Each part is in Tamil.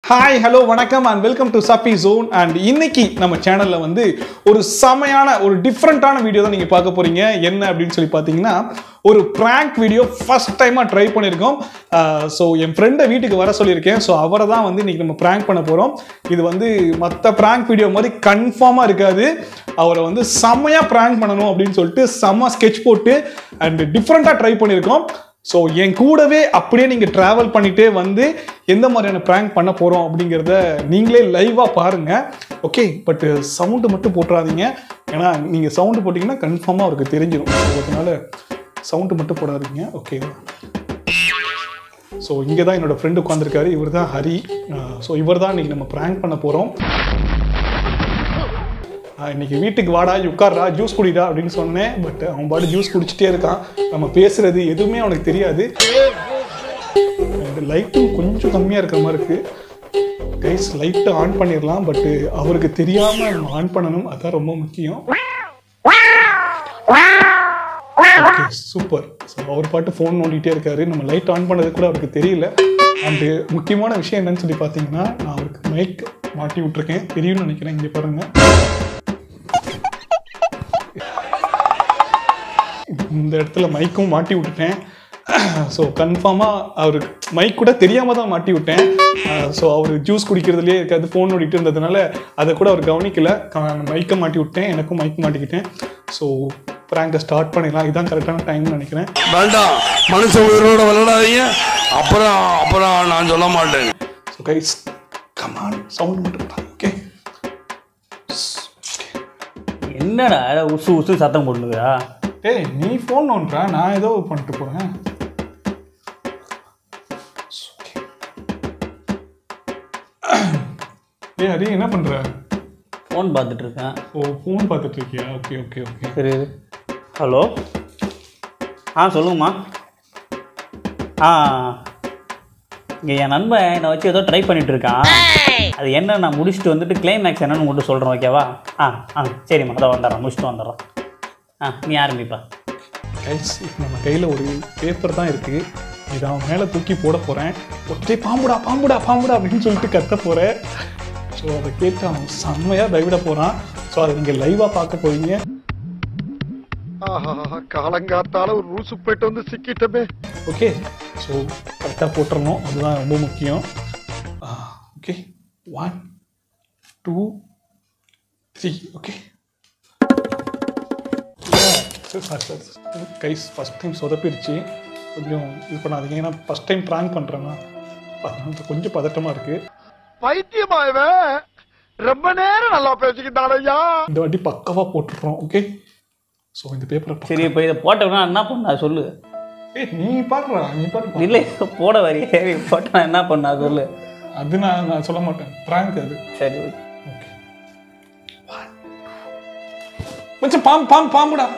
ஹாய் ஹலோ வணக்கம் and welcome to Safi zone and இன்னைக்கு நம்ம சேனல்ல வந்து ஒரு செமையான ஒரு டிஃப்ரெண்ட்டான வீடியோ தான் நீங்கள் பார்க்க போறீங்க என்ன அப்படின்னு சொல்லி பார்த்தீங்கன்னா ஒரு ப்ராங்க் வீடியோ ஃபர்ஸ்ட் டைமாக ட்ரை பண்ணியிருக்கோம் ஸோ என் ஃப்ரெண்டை வீட்டுக்கு வர சொல்லியிருக்கேன் ஸோ அவரை தான் வந்து இன்னைக்கு நம்ம ப்ராங்க் பண்ண போகிறோம் இது வந்து மற்ற ப்ராங்க் வீடியோ மாதிரி கன்ஃபார்மாக இருக்காது அவரை வந்து செம்மையாக ப்ராங்க் பண்ணணும் அப்படின்னு சொல்லிட்டு செம்ம ஸ்கெட்ச் போட்டு அண்ட் டிஃப்ரெண்ட்டாக ட்ரை பண்ணியிருக்கோம் ஸோ என் கூடவே அப்படியே நீங்கள் ட்ராவல் பண்ணிட்டே வந்து எந்த மாதிரியான ப்ராங்க் பண்ண போகிறோம் அப்படிங்கிறத நீங்களே லைவாக பாருங்கள் ஓகே பட் சவுண்டு மட்டும் போட்டுறாதீங்க ஏன்னா நீங்கள் சவுண்டு போட்டிங்கன்னா கன்ஃபார்மாக அவருக்கு தெரிஞ்சிடும் ஸோ அதனால சவுண்டு மட்டும் போடாதீங்க ஓகே ஸோ இங்கே தான் என்னோட ஃப்ரெண்டு உட்காந்துருக்காரு இவர் தான் ஹரி ஸோ இவர் தான் இன்னைக்கு நம்ம ப்ராங்க் பண்ண போகிறோம் ஆஹ் இன்னைக்கு வீட்டுக்கு வாடா உட்கார்றா ஜூஸ் குடிடா அப்படின்னு சொன்னேன் பட் அவன் பாட்டு ஜூஸ் குடிச்சிட்டே இருக்கான் நம்ம பேசுறது எதுவுமே அவனுக்கு தெரியாது லைட்டும் கொஞ்சம் கம்மியாக இருக்கிற மாதிரி இருக்கு கைஸ் லைட்டை ஆன் பண்ணிடலாம் பட் அவருக்கு தெரியாம நம்ம ஆன் பண்ணணும் அதான் ரொம்ப முக்கியம் ஓகே சூப்பர் ஸோ அவர் பாட்டு ஃபோன் நோண்டிகிட்டே இருக்காரு நம்ம லைட் ஆன் பண்ணது கூட அவருக்கு தெரியல அண்டு முக்கியமான விஷயம் என்னன்னு சொல்லி பார்த்தீங்கன்னா நான் அவருக்கு மைக் மாட்டி விட்டுருக்கேன் தெரியும்னு நினைக்கிறேன் இங்கே பாருங்க இந்த இடத்துல மைக்கும் மாட்டி விட்டுட்டேன் ஸோ கன்ஃபார்மாக அவருக்கு மைக் கூட தெரியாமல் தான் மாட்டி விட்டேன் ஸோ அவர் ஜூஸ் குடிக்கிறதுலேயே இருக்காது ஃபோன் ஓடிட்டு இருந்ததுனால அதை கூட அவர் கவனிக்கல மைக்கை மாட்டி விட்டேன் எனக்கும் மைக் மாட்டிக்கிட்டேன் ஸோ ப்ராங்கை ஸ்டார்ட் பண்ணிடலாம் இதுதான் கரெக்டான டைம்னு நினைக்கிறேன் வேண்டாம் மனுஷ உயிரோட விளையாடாதீங்க அப்புறம் அப்புறம் நான் சொல்ல மாட்டேன் ஸோ கைஸ் கமான் சவுண்ட் மட்டும் ஓகே என்னடா ஏதோ உசு உசு சத்தம் போட்டுருக்கா ஏய் நீ ஃபோன் நோன்றா நான் ஏதோ பண்ணிட்டு போகிறேன் ஏய் ஹரி என்ன பண்ணுற ஃபோன் பார்த்துட்டு இருக்கேன் ஓ ஃபோன் பார்த்துட்டு இருக்கியா ஓகே ஓகே ஓகே சரி ஹலோ ஆ சொல்லுங்கம்மா ஆ இங்கே என் நண்பன் என்னை வச்சு ஏதோ ட்ரை பண்ணிட்டு இருக்கான் அது என்ன நான் முடிச்சுட்டு வந்துட்டு கிளைமேக்ஸ் என்னன்னு மட்டும் சொல்கிறேன் ஓகேவா ஆ ஆ சரிம்மா அதை வந்துடுறேன் முடிச்சுட்டு வந்துடுறேன் ஆ நீ ஆரம்பிப்பா கைஸ் இப்போ நம்ம கையில் ஒரு பேப்பர் தான் இருக்குது இதை அவன் மேலே தூக்கி போட போகிறேன் ஒற்றே பாம்புடா பாம்புடா பாம்புடா அப்படின்னு சொல்லிட்டு கத்த போகிறேன் ஸோ அதை கேட்டு அவன் செம்மையாக பயவிட போகிறான் ஸோ அதை நீங்கள் லைவாக பார்க்க போறீங்க ஆஹா காலங்காத்தால ஒரு ரூசு போயிட்டு வந்து சிக்கிட்டமே ஓகே ஸோ கரெக்டாக போட்டுறணும் அதுதான் ரொம்ப முக்கியம் okay one two three okay sir sir guys first time சொதப்பிடுச்சு கொஞ்சம் இது பண்ணாதீங்க ஏன்னா ஃபஸ்ட் டைம் ப்ராங்க் பண்ணுறேன்னா அதனால கொஞ்சம் பதட்டமாக இருக்குது பைத்தியமா இவன் ரொம்ப நேரம் நல்லா பேசிக்கிட்டான் ஐயா இந்த வாட்டி பக்காவாக போட்டுடுறோம் ஓகே ஸோ இந்த பேப்பரை சரி இப்போ இதை போட்டோம்னா என்ன பண்ணா சொல்லு ஏய் நீ பாடுறா நீ பாடு இல்லை போட வரி போட்டா என்ன பண்ணா சொல்லு அது நான் நான் சொல்ல மாட்டேன் ப்ராங்க் அது சரி ஓகே மச்சான் பாம்பு பாம்பு பாம்புடா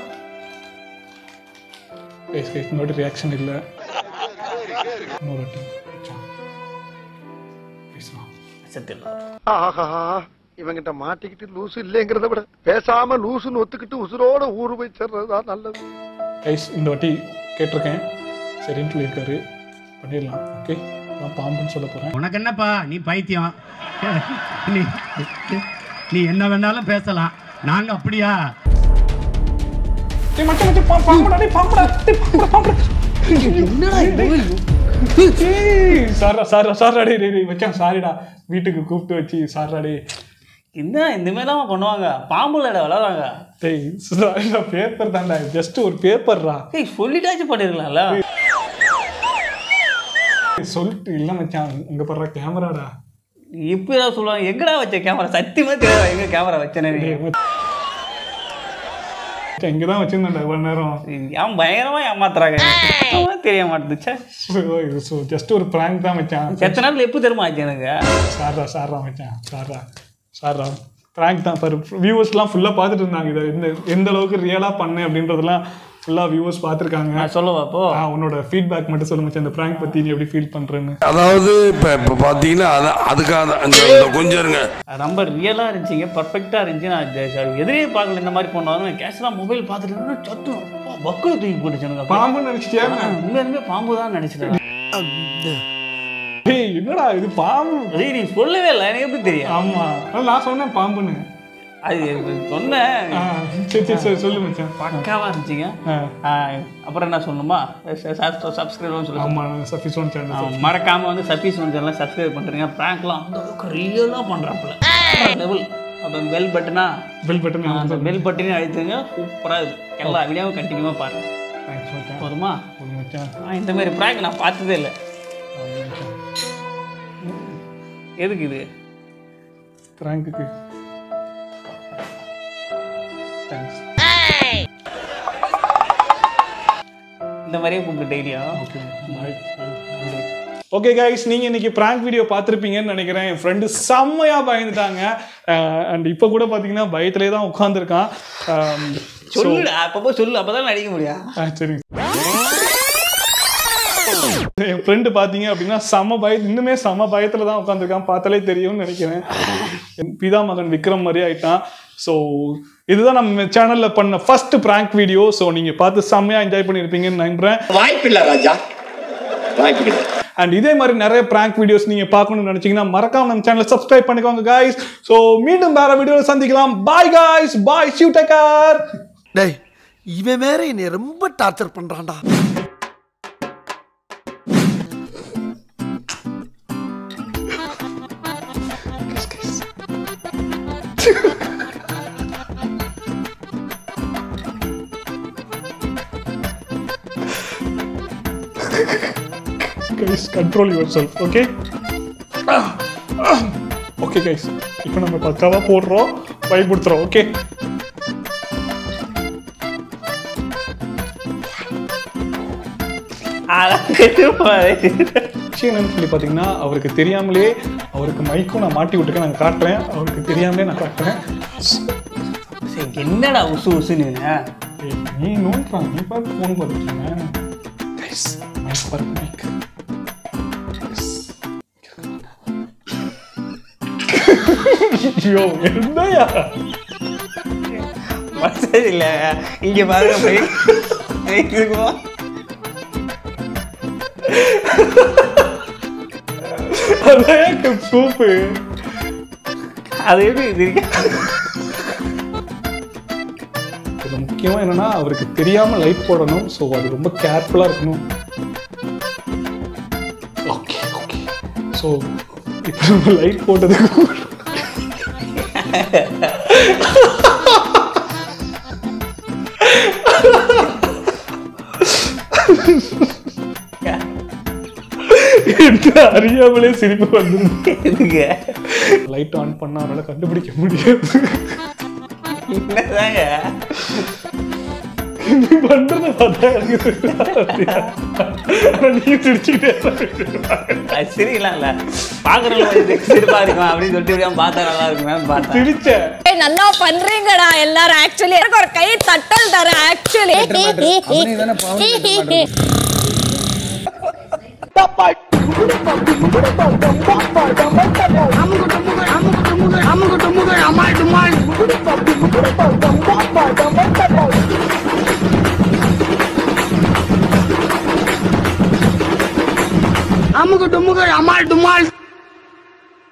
கைஸ் கைஸ் இன்னொரு ரியாக்ஷன் இல்லை இன்னொரு வாட்டி மச்சான். பேசலாம் சத்தியம் ஆஹா இவங்கிட்ட மாட்டிக்கிட்டு லூசு இல்லைங்கிறத விட பேசாம லூசுன்னு ஒத்துக்கிட்டு உசுரோட ஊரு போய் சேர்றதுதான் நல்லது கைஸ் இந்த வாட்டி கேட்டிருக்கேன் சரின்னு சொல்லியிருக்காரு பண்ணிடலாம் ஓகே நான் பாம்புன்னு சொல்ல போகிறேன் உனக்கு என்னப்பா நீ பைத்தியம் நீ நீ என்ன வேணாலும் பேசலாம் நாங்க அப்படியா டேய் மச்சான் மச்சான் பாம்பு பாம்புடா டேய் பாம்புடா டேய் பாம்புடா பாம்புடா ஏய் சாரா சாரா சாரா டேய் டேய், டேய் மச்சான் சாரிடா வீட்டுக்கு கூப்பிட்டு வச்சு சாரா டேய் என்ன இந்த மாதிரிலாம் பண்ணுவாங்க பாம்புல விளாடுறாங்க டேய் சாரிடா பேப்பர் தான்டா ஜஸ்ட் ஒரு பேப்பர்ரா ஏய் சொல்லிட்டாச்சும் பண்ணிருக்கலாம்ல சொல்லிட்டு இல்ல மச்சான் இங்க படுற கேமராடா இப்போ ஏதாவது சொல்லுவாங்க எங்கடா வச்ச கேமரா சத்தியமா தெரியாது எங்க கேமரா வச்சேனே நீ. டேய் மச்சான் இங்க தான் வச்சிருந்தேன்டா இவ்வளவு நேரம் ஏன் பயங்கரமா ஏமாத்துறாங்க சுத்தமா தெரிய மாட்டேதுச்சே ஸோ ஜஸ்ட் ஒரு ப்ராங்க் தான் மச்சான் எத்தனை நாள் எப்போ தெரியுமா ஆச்சு எனக்கு சாரா சாரா மச்சான் சாரா சாரா ப்ராங்க் தான் பாரு வியூவர்ஸ்லாம் ஃபுல்லாக பார்த்துட்டு இருந்தாங்க இதை எந்த எந்த அளவுக்கு ரியலாக பண்ணேன் அப்படின்றதெல்லாம் ஃபுல்லாக வியூவர்ஸ் பார்த்துருக்காங்க நான் சொல்லவா அப்போ ஆ உன்னோட ஃபீட்பேக் மட்டும் சொல்லு மச்சான் இந்த ப்ராங்க் பற்றி நீ எப்படி ஃபீல் பண்ணுறேன்னு அதாவது இப்ப இப்ப பாத்தீங்கன்னா அதான் அதுக்காக தான் இந்த இந்த கொஞ்சம் இருங்க அது ரொம்ப ரியலாக இருந்துச்சுங்க பர்ஃபெக்டாக இருந்துச்சு நான் ஜெ- ஜெ- எதிரே பார்க்கல இந்த மாதிரி பண்ணாலும் கேஷ்லாம் மொபைல் பார்த்துட்டு இருந்தா சத்தம் அப்பா, பக்குல தூக்கி போட்டுச்சு எனக்கு அப்போ. பாம்புன்னு நினச்சிட்டியா ஆ, உண்மையாலுமே பாம்பு தான் நினைச்சிட்டேன் டேய் என்னடா இது பாம்பு டேய், நீ சொல்லவே இல்லை எனக்கு எப்படி தெரியும் ஆமா ஆனா நான் சொன்னேன் பாம்புன்னு அது எனக்கு சொன்னேன் ஆ, சரி சரி சரி சொல்லு மச்சான் பக்காவா இருந்துச்சுங்க ஆ, ஆ, அப்புறம் என்ன சொல்லணுமா சப்ஸ்கிரைப்னு சொல்லுங்க ஆமா சஃபிசோன் சேனல் ஆ, மறக்காம வந்து சர்வீஸ் வந்து சப்ஸ்கிரைப் பண்றீங்க ப்ராங்க்லாம் அந்த அளவுக்கு ரியலாக பண்றாப்புல லெவல் அப்போ பெல் பட்டனா பெல் பட்டன் அந்த பெல் பட்டனையும் அழுத்துங்க சூப்பராக இருக்கு எல்லா வீடியோவும் கண்டினியூவாக பாருங்க தேங்க்ஸ் மச்சான் போதுமா போதும் மச்சான் ஆ, இந்த மாதிரி ப்ராங்க் நான் பார்த்ததே இல்லை எதுக்கு இது பிராங்குக்கு தேங்க்ஸ் இந்த மாதிரியே கூப்பிட்டு டெய்லியா ஓகே பாய் ஓகே கைஸ் நீங்க இன்னைக்கு பிராங்க் வீடியோ பார்த்துருப்பீங்கன்னு நினைக்கிறேன் என் ஃப்ரெண்டு செம்மையா பயந்துட்டாங்க அண்ட் இப்போ கூட பார்த்தீங்கன்னா பயத்திலே தான் உட்காந்துருக்கான் சொல்லு அப்பப்போ சொல்லு அப்பதான் நடிக்க முடியும் சரி என் ஃப்ரெண்டு பார்த்தீங்க அப்படின்னா செம பய இன்னுமே செம பயத்துல தான் உட்காந்துருக்கான் பார்த்தாலே தெரியும்னு நினைக்கிறேன் என் பிதா மகன் விக்ரம் மாதிரி ஆயிட்டான் ஸோ இதுதான் நம்ம சேனல்ல பண்ண ஃபர்ஸ்ட் பிராங்க் வீடியோ ஸோ நீங்க பார்த்து செம்மையா என்ஜாய் பண்ணியிருப்பீங்கன்னு நம்புறேன் வாய்ப்பில்லை ராஜா வாய்ப்பில்லை அண்ட் இதே மாதிரி நிறைய பிராங்க் வீடியோஸ் நீங்க பார்க்கணும்னு நினைச்சீங்கன்னா மறக்காம நம்ம சேனலை சப்ஸ்கிரைப் பண்ணிக்கோங்க guys ஸோ மீண்டும் வேற வீடியோவில் சந்திக்கலாம் பாய் guys பாய் ஷிவ் டேக்கர் டேய் இவன் வேற என்னை ரொம்ப டார்ச்சர் பண்றான்டா guys control yourself okay okay guys இப்போ நம்ம பக்காவா போடுறோம் பயப்படுத்துறோம் ஓகே விஷயம் என்னன்னு சொல்லி பார்த்தீங்கன்னா அவருக்கு தெரியாமலே அவருக்கு மைக்கும் நான் மாட்டி விட்டுருக்கேன் நான் காட்டுறேன் அவருக்கு தெரியாமலே நான் காட்டுறேன் சரி, என்னடா உசு உசுன்னு ஏய், நீ நோண்டுறான் நீ பார்த்து ஃபோன் பார்த்துருக்கீங்க கைஸ் மைக் பாருங்க மைக் ஐயோ என்னையா மனசே இல்ல இங்க பாருங்க போய் இருக்குமா அதான் சூப்பு அது எப்படி இது இருக்கு? இதுல முக்கியமா என்னன்னா அவருக்கு தெரியாம லைட் போடணும் ஸோ அது ரொம்ப கேர்ஃபுல்லா இருக்கணும் ஓகே ஓகே ஸோ இப்போ நம்ம லைட் போட்டதுக்கு என்ன அறியாமலே சிரிப்பு வந்து இதுக்கு லைட் ஆன் பண்ணா அவரால் கண்டுபிடிக்க முடியாது என்னதாங்க நீ பண்றத பார்த்தா எனக்கு தெரியல. ஆனா நீ சிரிச்சுக்கிட்டே இருக்க. அது சிரிக்கலாம் இல்ல பாக்குறவங்க சிரிப்பா இருக்கும் அப்படின்னு சொல்லிட்டு இப்படியா பார்த்தா நல்லா இருக்குமே பார்த்தா சிரிச்ச ஏய், நல்லா பண்றீங்கடா எல்லாரும் ஆக்சுவலி எனக்கு ஒரு கை தட்டல் தர ஆக்சுவலி அமுகு டுமுகு அமுகு டுமுகு அமுகு டுமுகு அமால் டுமால்